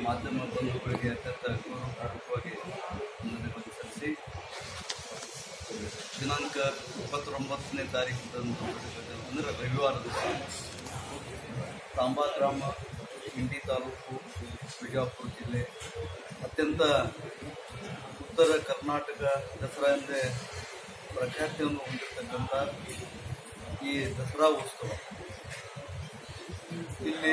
ಮಾಧ್ಯಮ ಬಂಧುಗಳಿಗೆ ಅತ್ಯಂತ ಗೌರವಪೂರ್ವಕವಾಗಿ ವಂದನೆಗಳನ್ನು ಸಲ್ಲಿಸಿ ದಿನಾಂಕ ಇಪ್ಪತ್ತೊಂಬತ್ತನೇ ತಾರೀಕಿದಂದು ಅಂದರೆ ರವಿವಾರದ ದಿವಸ ತಾಂಬಾ ಗ್ರಾಮ ಇಂಡಿ ತಾಲೂಕು ಬಿಜಾಪುರ ಜಿಲ್ಲೆ ಅತ್ಯಂತ ಉತ್ತರ ಕರ್ನಾಟಕ ದಸರಾ ಎಂದೇ ಪ್ರಖ್ಯಾತಿಯನ್ನು ಹೊಂದಿರತಕ್ಕಂಥ ಈ ದಸರಾ ಉತ್ಸವ ಇಲ್ಲಿ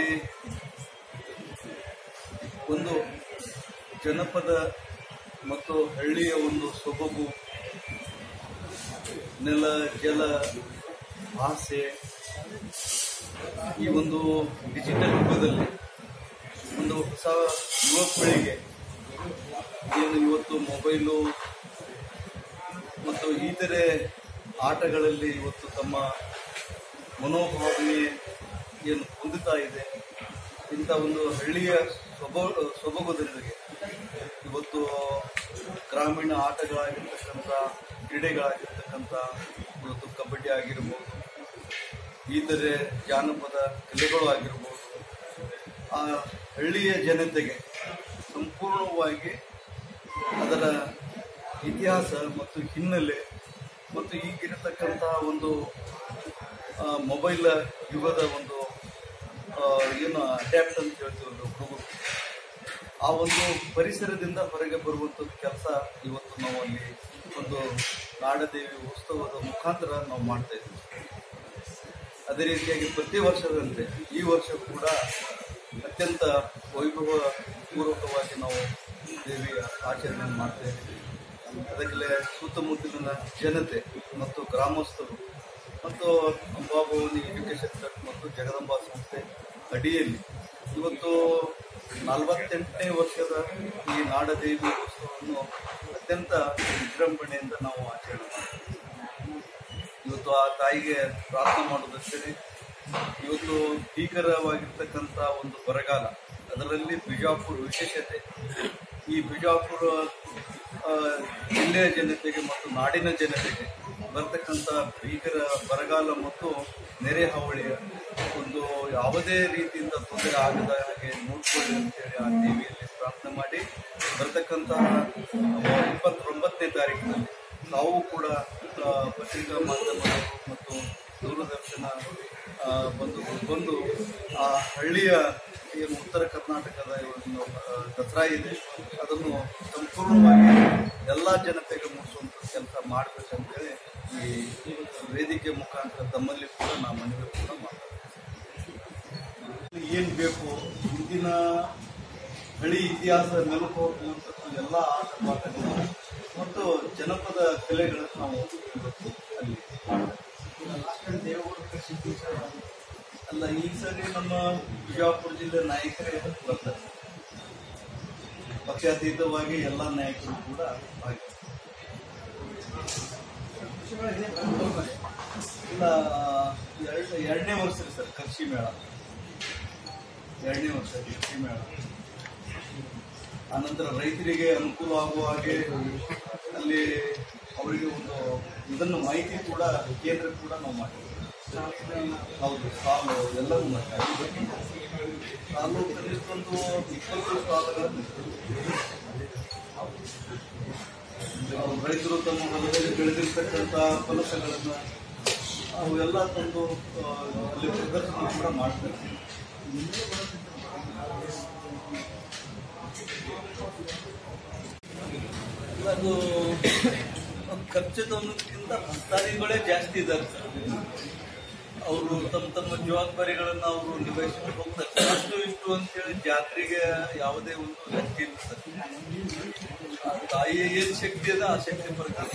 ಒಂದು ಜನಪದ ಮತ್ತು ಹಳ್ಳಿಯ ಒಂದು ಸೊಬಗು ನೆಲ ಜಲ ಭಾಷೆ ಈ ಒಂದು ಡಿಜಿಟಲ್ ಯುಗದಲ್ಲಿ ಒಂದು ಹೊಸ ಯುವ ಪೀಳಿಗೆ ಏನು ಇವತ್ತು ಮೊಬೈಲು ಮತ್ತು ಇತರೆ ಆಟಗಳಲ್ಲಿ ಇವತ್ತು ತಮ್ಮ ಮನೋಭಾವನೆ ಏನು ಹೊಂದುತ್ತಾ ಇದೆ ಇಂಥ ಒಂದು ಹಳ್ಳಿಯ ಸೊಬ ಸೊಬಗುದೊಂದಿಗೆ ಇವತ್ತು ಗ್ರಾಮೀಣ ಆಟಗಳಾಗಿರ್ತಕ್ಕಂಥ ಕ್ರೀಡೆಗಳಾಗಿರ್ತಕ್ಕಂಥ ಇವತ್ತು ಕಬಡ್ಡಿ ಆಗಿರ್ಬೋದು ಇತರೆ ಜಾನಪದ ಕಲೆಗಳು ಆಗಿರ್ಬೋದು ಆ ಹಳ್ಳಿಯ ಜನತೆಗೆ ಸಂಪೂರ್ಣವಾಗಿ ಅದರ ಇತಿಹಾಸ ಮತ್ತು ಹಿನ್ನೆಲೆ ಮತ್ತು ಈಗಿರತಕ್ಕಂಥ ಒಂದು ಆ, ಮೊಬೈಲ್ ಯುಗದ ಒಂದು ಆ, ಏನು ಅಡ್ಯಾಪ್ಟ್ ಅಂತ ಹೇಳ್ತೀವಲ್ಲ ಹುಡುಗರು ಆ ಒಂದು ಪರಿಸರದಿಂದ ಹೊರಗೆ ಬರುವಂಥದ್ದು ಕೆಲಸ ಇವತ್ತು ನಾವು ಅಲ್ಲಿ ಒಂದು ನಾಡದೇವಿ ಉತ್ಸವದ ಮುಖಾಂತರ ನಾವು ಮಾಡ್ತಾ ಇದ್ದೀವಿ ಅದೇ ರೀತಿಯಾಗಿ ಪ್ರತಿ ವರ್ಷದಂತೆ ಈ ವರ್ಷ ಕೂಡ ಅತ್ಯಂತ ವೈಭವ ಪೂರ್ವಕವಾಗಿ ನಾವು ದೇವಿಯ ಆಚರಣೆ ಮಾಡ್ತಾ ಇದ್ದೀವಿ ಅದಕ್ಕೆ ಸುತ್ತಮುತ್ತಲಿನ ಜನತೆ ಮತ್ತು ಗ್ರಾಮಸ್ಥರು ಮತ್ತು ಅಂಬಾಭವನಿ ಎಜುಕೇಶನ್ ಟ್ರಸ್ಟ್ ಮತ್ತು ಜಗದಂಬಾ ಸಂಸ್ಥೆ ಅಡಿಯಲ್ಲಿ ಇವತ್ತು ನಲವತ್ತೆಂಟನೇ ವರ್ಷದ ಈ ನಾಡದೇವಿ ಉತ್ಸವವನ್ನು ಅತ್ಯಂತ ವಿಜೃಂಭಣೆಯಿಂದ ನಾವು ಆಚರಣೆ ಮಾಡ್ತೀವಿ ಇವತ್ತು ಆ ತಾಯಿಗೆ ಪ್ರಾರ್ಥನೆ ಮಾಡೋದಷ್ಟೇ ಇವತ್ತು ಭೀಕರವಾಗಿರ್ತಕ್ಕಂಥ ಒಂದು ಬರಗಾಲ ಅದರಲ್ಲಿ ಬಿಜಾಪುರ ವಿಶೇಷತೆ ಈ ಬಿಜಾಪುರ ಆ, ಜಿಲ್ಲೆಯ ಜನತೆಗೆ ಮತ್ತು ನಾಡಿನ ಜನತೆಗೆ ಬರ್ತಕ್ಕಂಥ ಭೀಕರ ಬರಗಾಲ ಮತ್ತು ನೆರೆ ಹಾವಳಿಯ ಒಂದು ಯಾವುದೇ ರೀತಿಯಿಂದ ತೊಂದರೆ ಆಗದ ಹಾಗೆ ನೋಡ್ಕೊಳ್ಳಿ ಅಂತೇಳಿ ಆ ದೇವಿಯಲ್ಲಿ ಪ್ರಾರ್ಥನೆ ಮಾಡಿ ಬರ್ತಕ್ಕಂತಹ ಇಪ್ಪತ್ತೊಂಬತ್ತನೇ ತಾರೀಕಿನಲ್ಲಿ ನಾವು ಕೂಡ ಆ, ಪತ್ರಿಕಾ ಮಾಧ್ಯಮದವರು ಮತ್ತು ದೂರದರ್ಶನ ಆ, ಬಂದು ಬಂದು ಆ ಹಳ್ಳಿಯ ಏನು ಉತ್ತರ ಕರ್ನಾಟಕದ ಒಂದು ಆ, ದಸರಾ ಇದೆ ಅದನ್ನು ಸಂಪೂರ್ಣವಾಗಿ ಎಲ್ಲ ಜನತೆಗೆ ಮುಟ್ಟಿಸುವಂಥ ಕೆಲಸ ಮಾಡಬೇಕಂತೇಳಿ ಈ ವೇದಿಕೆ ಮುಖಾಂತರ ತಮ್ಮಲ್ಲಿ ಕೂಡ ನಾವು ಮನವಿ ಕೂಡ ಮಾಡ್ತೀವಿ ಏನು ಬೇಕು ಹಿಂದಿನ ಹಳಿ ಇತಿಹಾಸ ಮೆಲುಕು ಹೋಗುವಂಥದ್ದು ಎಲ್ಲ ಆಟ ಪಾಠಗಳು ಮತ್ತು ಜನಪದ ಕಲೆಗಳನ್ನು ನಾವು ಇವತ್ತು ಅಲ್ಲಿ ಅಲ್ಲ ಈ ಸರಿ ನಮ್ಮ ಬಿಜಾಪುರ ಜಿಲ್ಲೆ ನಾಯಕರೇ ಬರ್ತಾರೆ ಪಕ್ಷಾತೀತವಾಗಿ ಎಲ್ಲ ನಾಯಕರು ಕೂಡ ಭಾಗಿಯಾಗ್ತಾರೆ. ಇಲ್ಲ ಎರಡು ಎರಡನೇ ವರ್ಷ ರೀ ಸರ್ ಕೃಷಿ ಮೇಳ ಎರಡನೇ ವರ್ಷ ಕೃಷಿ ಮೇಳ ಆನಂತರ ರೈತರಿಗೆ ಅನುಕೂಲ ಆಗುವ ಹಾಗೆ ಅಲ್ಲಿ ಅವರಿಗೆ ಒಂದು ಇದನ್ನು ಮಾಹಿತಿ ಕೂಡ ಕೇಂದ್ರ ಕೂಡ ನಾವು ಮಾಡಿದ್ದೀವಿ ಹೌದು ಸಾಲು ಎಲ್ಲವೂ ಮಾಡ್ತಾರೆ ತಾಲೂಕಲ್ಲಿ ಒಂದು ಇಪ್ಪತ್ತು ಸಾಲುಗಳನ್ನು ಅವ್ರು ರೈತರು ತಮ್ಮ ಹೊಲದಲ್ಲಿ ಬೆಳೆದಿರ್ತಕ್ಕಂಥ ಫಲಸಗಳನ್ನು ಅವೆಲ್ಲ ತಂದು ಆ, ಅಲ್ಲಿ ಪ್ರದರ್ಶನ ಕೂಡ ಮಾಡ್ತಾರೆ ಅದು ಖರ್ಚು ಅನ್ನೋದಕ್ಕಿಂತ ಭಕ್ತಾದಿಗಳೇ ಜಾಸ್ತಿ ಇದ್ದಾರೆ ಸರ್ ಅವರು ತಮ್ಮ ತಮ್ಮ ಜವಾಬ್ದಾರಿಗಳನ್ನ ಅವರು ನಿಭಾಯಿಸ್ಕೊಂಡು ಹೋಗ್ತಾರೆ ಅಷ್ಟು ಇಷ್ಟು ಅಂತೇಳಿ ಜಾತ್ರೆಗೆ ಯಾವುದೇ ಒಂದು ವ್ಯಕ್ತಿ ಇಲ್ಲ ಸರ್ ಆ ತಾಯಿಯ ಏನ್ ಶಕ್ತಿ ಅದ ಆ ಶಕ್ತಿ ಪ್ರಕಾರ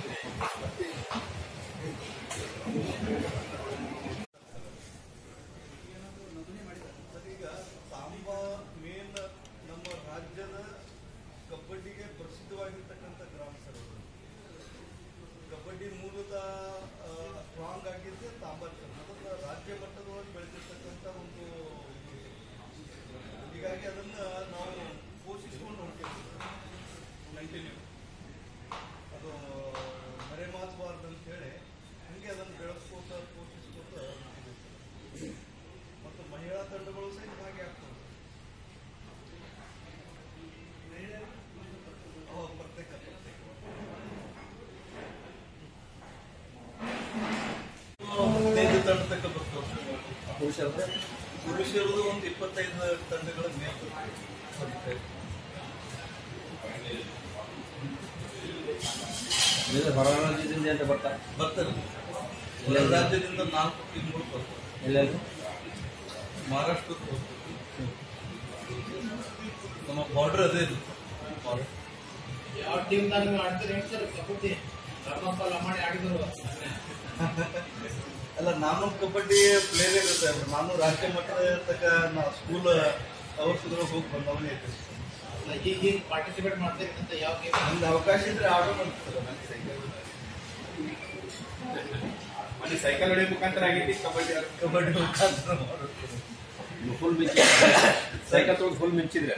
ಈಗ ಸಾಂಬಾ ಮೇನ್ ನಮ್ಮ ರಾಜ್ಯದ ಕಬಡ್ಡಿಗೆ ಪ್ರಸಿದ್ಧವಾಗಿರ್ತಕ್ಕಂಥ ಗ್ರಾಮ ಸರ್ ಅದು. ಕಬಡ್ಡಿ ಮೂಲತಃ ಸ್ಟ್ರಾಂಗ್ ಆಗಿದ್ದೆ ತಾಂಬಾಚರ್ ಅದನ್ನ ರಾಜ್ಯ ಮಟ್ಟದೊಳಗೆ ಬೆಳೆದಿರ್ತಕ್ಕಂಥ ಒಂದು ಇದು. ಹೀಗಾಗಿ ಅದನ್ನ ನಾವು ಪೋಷಿಸ್ಕೊಂಡು ಹೋಗ್ತೀವಿ ಕಂಟಿನ್ಯೂ ಅದು ಮರೆಮಾಚಬಾರ್ದು ಅಂತ ಹೇಳಿ ಹಂಗೆ ಅದನ್ನು ಬೆಳೆಸ್ಕೋತ ಪೋಷಿಸ್ಕೋತ ಹೊಂಟಿದ್ದೀವಿ. ಮತ್ತು ಮಹಿಳಾ ತಂಡಗಳು ಸಹಿತ ಹಾಗೆ ಆಗ್ತವೆ ಪುರುಷರದ್ದು ಪುರುಷರದು ಒಂದು ಇಪ್ಪತ್ತೈದು ತಂಡಗಳ ಮೇಲೆ ಬರುತ್ತೆ. ಇದು ಹೊರ ರಾಜ್ಯದಿಂದ ಅಂತ ಬರ್ತಾರೆ ಬರ್ತಾರೆ ಹೊರ ರಾಜ್ಯದಿಂದ ನಾಲ್ಕು ಟೀಮ್ಗಳು ಬರ್ತಾರೆ ಎಲ್ಲೆಲ್ಲಿ ಮಹಾರಾಷ್ಟ್ರದ ಬರ್ತಾರೆ. ನಮ್ಮ ಬಾರ್ಡರ್ ಅದೇ ಇದೆ border. ಯಾವ ಟೀಮ್ದಾಗ ನೀವು ಆಡ್ತೀರಿ ಹೇಳಿ ಸರ್ ಕಬಡ್ಡಿ ಧರ್ಮಪ್ಪ ಲಮಾಣಿ ಆಡಿದ್ರು ಅಲ್ಲ ನಾನು ಕಬಡ್ಡಿ ಪ್ಲೇಯರ್ ಇರುತ್ತೆ ನಾನು ರಾಷ್ಟ್ರೀಯ ಮಟ್ಟದ ತಕ್ಕ ನಾ ಸ್ಕೂಲ್ ಅವರ್ಸ್ಗಳು ಹೋಗಿ ಬಂದವನೇ ಇದ್ದೆ ಈಗ ಈಗ ಪಾರ್ಟಿಸಿಪೇಟ್ ಮಾಡ್ತೀರಿ ಅಂತ ಯಾವ ಗೇಮ್ ನಮ್ಗೆ ಅವಕಾಶ ಇದ್ರೆ ಆಡೋಣ ಅನ್ಸ್ತದೆ ನನಗೆ ಸೈಕಲ್ ಮನೆ ಸೈಕಲ್ ಹೊಡೆಯ ಮುಖಾಂತರ ಆಗೈತಿ ಕಬಡ್ಡಿ ಆಡೋದು. ಕಬಡ್ಡಿ ಮುಖಾಂತರ ಮಾಡುತ್ತೆ ಫುಲ್ ಮಿಂಚಿ ಸೈಕಲ್ ತೊಗೊಂಡು ಫುಲ್ ಮಿಂಚಿದ್ರೆ